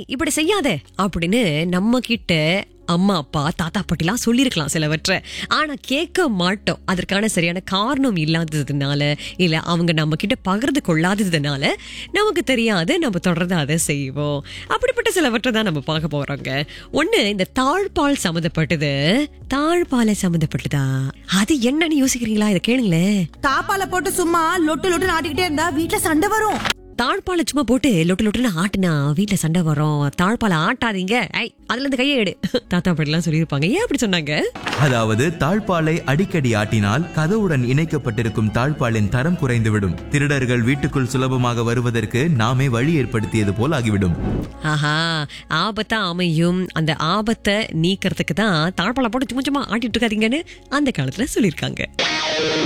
இப்படி செய்யாத அப்படின்னு நம்ம கிட்ட அம்மா அப்பா தாத்தா பாட்டிலாம் சொல்லியிருக்கலாம் சிலவற்றை ஆனா கேட்க மாட்டோம் அதற்கான சரியான காரணம் இல்லாததுனால இல்ல அவங்க நம்ம கிட்ட பகிர்ந்து கொள்ளாததுனால நமக்கு தெரியாது நம்ம தொடர்ந்து அதை செய்வோம் அப்படிப்பட்ட சிலவற்றை தான் நம்ம பார்க்க போறோங்க ஒண்ணு இந்த தாழ்பால் சம்மந்தப்பட்டது தாழ்பாலை சம்மந்தப்பட்டதா அது என்னன்னு யோசிக்கிறீங்களா இதை கேளுங்களேன் தாப்பால போட்டு சும்மா லொட்டு லொட்டு ஆட்டிக்கிட்டே இருந்தா வீட்ல சண்டை வரும் தாழ்பாலை சும்மா போட்டு லொட்டு லொட்டுன்னு ஆட்டுனா வீட்டுல சண்டை வரும் தாழ்பாலை ஆட்டாதீங்க ஐ அதுல இருந்து கையை எடு தாத்தா பாட்டிலாம் சொல்லியிருப்பாங்க ஏன் அப்படி சொன்னாங்க அதாவது தாழ்பாலை அடிக்கடி ஆட்டினால் கதவுடன் இணைக்கப்பட்டிருக்கும் தாழ்பாலின் தரம் குறைந்துவிடும் திருடர்கள் வீட்டுக்குள் சுலபமாக வருவதற்கு நாமே வழி ஏற்படுத்தியது போல் ஆகிவிடும் ஆஹா ஆபத்தா அமையும் அந்த ஆபத்தை நீக்கிறதுக்கு தான் தாழ்பாலை போட்டு சும்மா சும்மா ஆட்டிட்டு இருக்காதீங்கன்னு அந்த காலத்துல சொல்லியிருக்காங்க